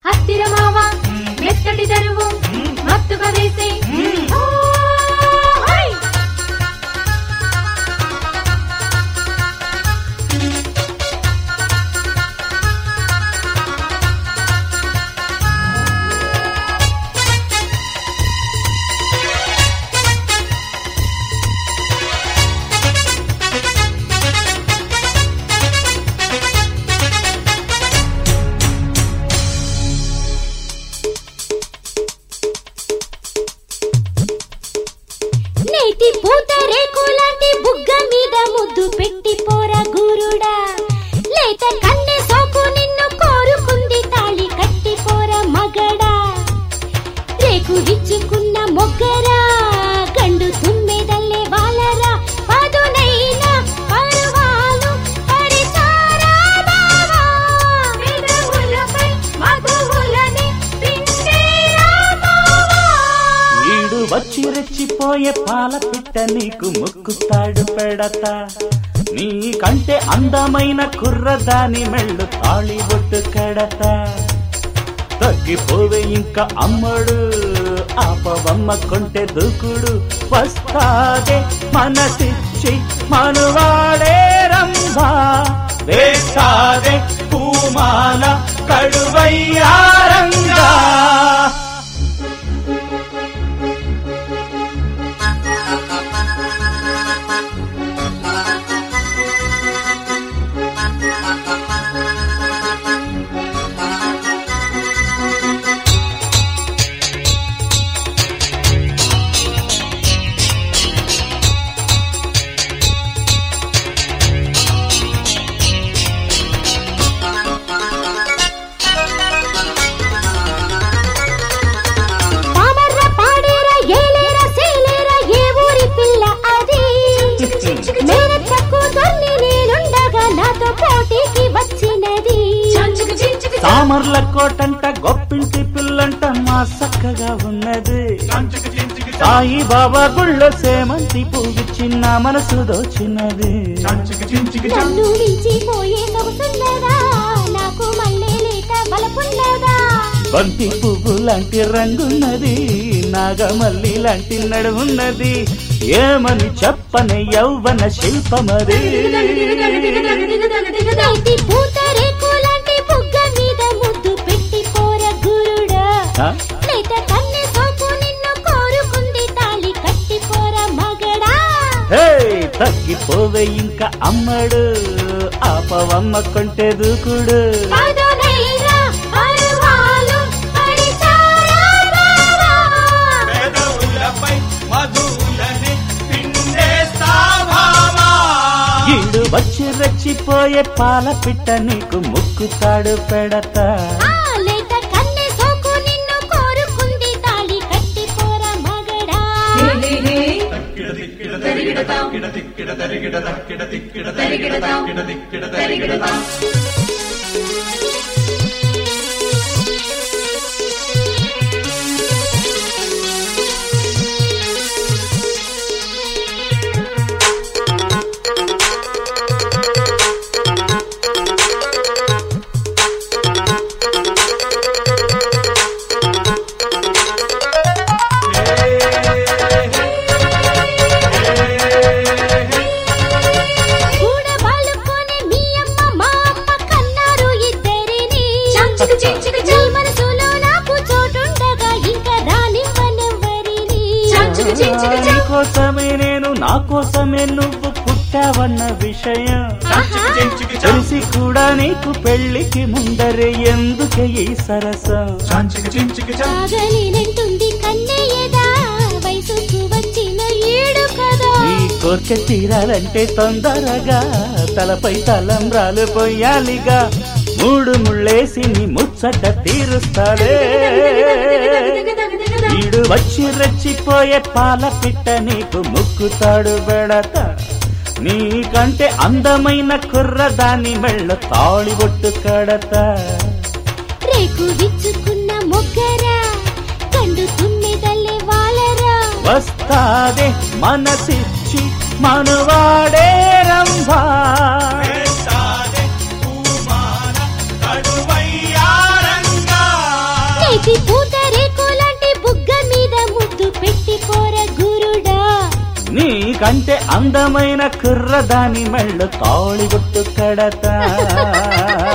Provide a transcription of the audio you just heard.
హత్తిర మావ మెత్తటి దరువు మత్తుగా వేసి ఓ, హై! నేతి పూత రేకులాంటి బుగ్గ మీద ముద్దు పెట్టి పోరా గురుడా లేత కన్నె సోకు నిన్ను కోరుకుంది తాళి కట్టి పోరా మగడా రేకు విచ్చుకున్న మొగ్గరా గండు తుమ్మెదల్లే వాలరా పదునైన పరువాలు పరిచారా బావా పెదవులపై మధువులని పిండేరా బావా ఈడు వచ్చి రెచ్చిపోయే పాల పిట్ట నీకు మొక్కుతాడు పెడతా నీకంటే అందమైన కుర్రదాని మెళ్ళు తాళి బొట్టు కడతా తగ్గిపోవే ఇంకా అమ్మడు ఆపవమ్మ కొంటె దూకుడు వస్తాదే మనసిచ్చి మనువాడే రంభా వేస్తాదే పూమాల కడువయ్యారంగా పామర్ర పాడేర ఏలేర సేలేర ఏ ఊరి పిల్ల అది మేనత్తకు దొర్ని నేనుండగా నాతో పోటీకి వచ్చినది సామర్ల కోటంట గొప్పింటి పిల్లంట మా సక్కగా ఉన్నది సాయి బాబా గుళ్ళో సేమంతి పువ్వు చిన్న మనసు దోచినది నన్ను మించిపోయే సొగసున్నదా నాకు మళ్ళీ లేత బలపున్నదా బంతి పువ్వు లాంటి రంగున్నది నాగమల్లి లాంటి నడుమున్నది ఏమని చెప్పని యౌవన శిల్పమది నేతి పూత రేకులాంటి బుగ్గ మీద ముద్దు పెట్టి పోర గురుడా ఆ? లేత కన్నె సోకు నిన్ను కోరుకుంది తాళి కట్టి పోర మగడా హే తగ్గిపోవే ఇంకా అమ్మడు ఆపవమ్మ కొంటె దూకుడు పదునైనా పరువాలు పరిచారా బావా. ఈడు వచ్చి రెచ్చిపోయే పాల పిట్ట నీకు ముక్కుతాడు పెడతా ఆ లేత కన్నె సోకు నిన్ను కోరుకుంది తాళి కట్టి పోర మగడా కూడబాలుకొని మీ అమ్మ మా అమ్మ కన్నారు ఇద్దరిని నీ మనసులో నాకు చోటుండగా ఇంకా రానివ్వనెవ్వరిని కోసమే నేను నా కోసమే నువ్వు పుట్టావన్న విషయం తెలిసి కూడా నీకు పెళ్లికి ముందరే ఎందుకే ఈ సరసం ఆగలేనంటుంది కన్నయ్యదా వయసుకు వచ్చిన ఏడు కదా నీ కోరిక తీరాలంటే తొందరగా తలపై తలంబ్రాలు పోయాలిగా మూడు ముళ్ళేసి నీ ముచ్చట తీరుస్తాడే వీడు వచ్చి రెచ్చిపోయే పాల పిట్ట నీకు ముక్కుతాడు బెడత నీకంటే అందమైన కుర్ర దాని మెళ్ళ తాళి బొట్టు కడత రేకు విచ్చుకున్న మొగ్గరా కండు తుమ్మెదల్లే వాలరా వస్తాదే మనసిచ్చి మనువాడే రంభా కంటే అందమైన కుర్రదాని మెళ్ళు తాళిబొట్టు కడతా